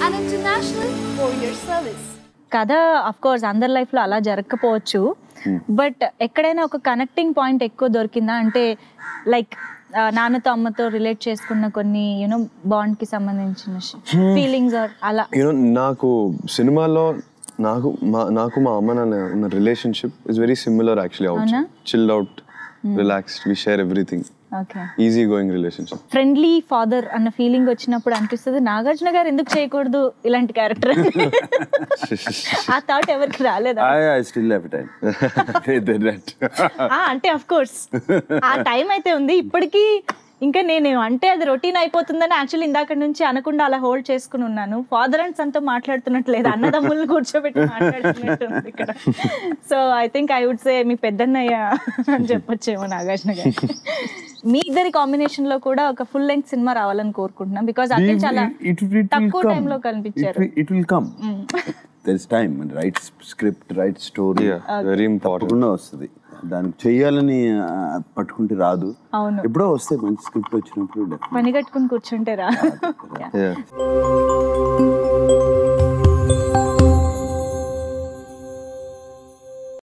an international courier service. కథ of course అందరి life లో అలా జరగకపోవచ్చు బట్ ఎక్కడైనా ఒక కనెక్టింగ్ పాయింట్ ఎక్కువ దొరికిందా అంటే లైక్ నాన్నతో అమ్మతో రిలేట్ చేసుకున్న కొన్ని యూనో బాండ్ కి సంబంధించిన ఫీలింగ్స్ అలా యూనో నాకు సినిమాలో నాకు మా నాకు మా అమ్మ నాన్న ఉన్న relationship is very similar actually out అవునా? Chilled out relaxed we share everything okay easy going relationship friendly father అన్న ఫీలింగ్ వచ్చినప్పుడు అనిపిస్తుంది నాగార్జున గారు ఎందుకు చేయకూడదు ఇలాంటి క్యారెక్టర్ ఆ థాట్ ఎవరికి రాలేదా I, I still have time. They're that. ఆ, అంటే అఫ్ కోర్స్ ఆ టైం అయితే ఉంది ఇప్పటికీ ఇంకా నేను అంటే అది రొటీన్ అయిపోతుందని యాక్చువల్లీ ఇందాక నుంచి అనకుండా అలా హోల్డ్ చేసుకుని ఉన్నాను ఫాదర్ అండ్ సన్తో మాట్లాడుతున్నట్లేదు అన్నదమ్ముల్ని కూర్చోబెట్టి మాట్లాడుతున్నట్టు ఉంది ఇక్కడ so I think I would say మీ పెద్దన్నయ్య అని చెప్పొచ్చేమో నాగార్జున గారు మీ ఇద్దరి కాంబినేషన్ లో కూడా ఒక ఫుల్ లెంగ్త్ సినిమా రావాలని కోరుకుంటున్నాం బికాస్ అదే We- చాలా it, it will తక్కువ come. టైంలో It కనిపించారు will, it will come. There's time. And write script, write story. Very important తప్పకుండా వస్తుంది దానికి చెయ్యాలని ఆ, పట్టుకుంటే రాదు అవును ఎప్పుడో వస్తాయి మంచి స్క్రిప్ట్ వచ్చినప్పుడు definitely. పని కట్టుకుని కూర్చుంటే రా Yeah.